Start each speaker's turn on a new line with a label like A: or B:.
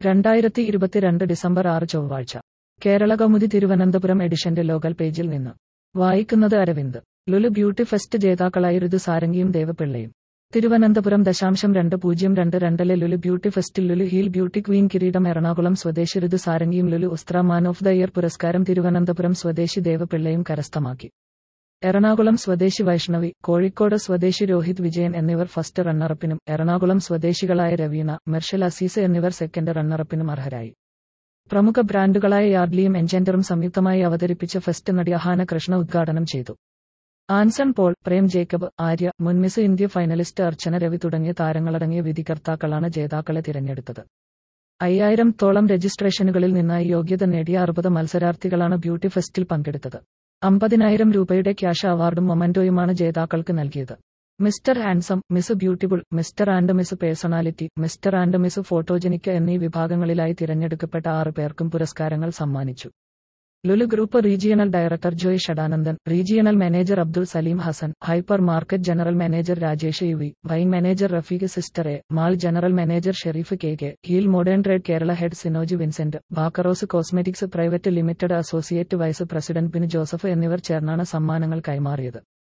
A: രണ്ടായിരത്തി ഇരുപത്തിരണ്ട് ഡിസംബർ ആറ് ചൊവ്വാഴ്ച കേരള കൗമുദി തിരുവനന്തപുരം എഡിഷന്റെ ലോകൽ പേജിൽ നിന്ന് വായിക്കുന്നത് അരവിന്ദ് ലുലു ബ്യൂട്ടി ഫെസ്റ്റ് ജേതാക്കളായി ഋതു സാരംഗിയും ദേവപിള്ളയും തിരുവനന്തപുരം ദശാംശം രണ്ട് പൂജ്യം രണ്ട് രണ്ടിലെ ലുലു ബ്യൂട്ടി ഫെസ്റ്റിൽ ലുലു ഹീൽ ബ്യൂട്ടി ക്വീൻ കിരീടം എറണാകുളം സ്വദേശി ഋതു സാരംഗിയും ലുലു ഉസ്ത്ര മാൻ ഓഫ് ദ ഇയർ പുരസ്കാരം തിരുവനന്തപുരം സ്വദേശി ദേവപിള്ളയും കരസ്ഥമാക്കി എറണാകുളം സ്വദേശി വൈഷ്ണവി കോഴിക്കോട് സ്വദേശി രോഹിത് വിജയൻ എന്നിവർ ഫസ്റ്റ് റണ്ണറപ്പിനും എറണാകുളം സ്വദേശികളായ രവീണ മെർഷൽ അസീസ് എന്നിവർ സെക്കൻഡ് റണ്ണറപ്പിനും അർഹരായി പ്രമുഖ ബ്രാൻഡുകളായ യാർഡ്ലിയും എൻജെൻഡറും സംയുക്തമായി അവതരിപ്പിച്ച ഫെസ്റ്റ് നടി അഹാന കൃഷ്ണ ഉദ്ഘാടനം ചെയ്തു Anson Paul Prem Jacob Arya മുൻ miss India finalist Archana Ravi തുടങ്ങിയ താരങ്ങളടങ്ങിയ വിധികർത്താക്കളാണ് ജേതാക്കളെ തിരഞ്ഞെടുത്തത് അയ്യായിരം തോളം രജിസ്ട്രേഷനുകളിൽ നിന്നായി യോഗ്യത നേടിയ അറുപത് മത്സരാർത്ഥികളാണ് ബ്യൂട്ടി ഫെസ്റ്റിൽ പങ്കെടുത്തത് അമ്പതിനായിരം രൂപയുടെ ക്യാഷ് അവാർഡും മൊമന്റോയുമാണ് ജേതാക്കൾക്ക് നൽകിയത് mister handsome miss beautiful mister and miss personality mister and miss photogenic എന്നീ വിഭാഗങ്ങളിലായി തിരഞ്ഞെടുക്കപ്പെട്ട ആറ് പേർക്കും പുരസ്കാരങ്ങൾ സമ്മാനിച്ചു Lulu group regional director Joy Shadanandan regional manager Abdul Salim Hassan hyper market general manager Rajesh U V wine manager Rafeeq sister A mall general manager Sherif K K heal modern trade Kerala head Sinoj Vincent ബാക്കറോസ് cosmetics private limited associate vice president Bin Joseph എന്നിവർ ചേർന്നാണ് സമ്മാനങ്ങൾ കൈമാറിയത്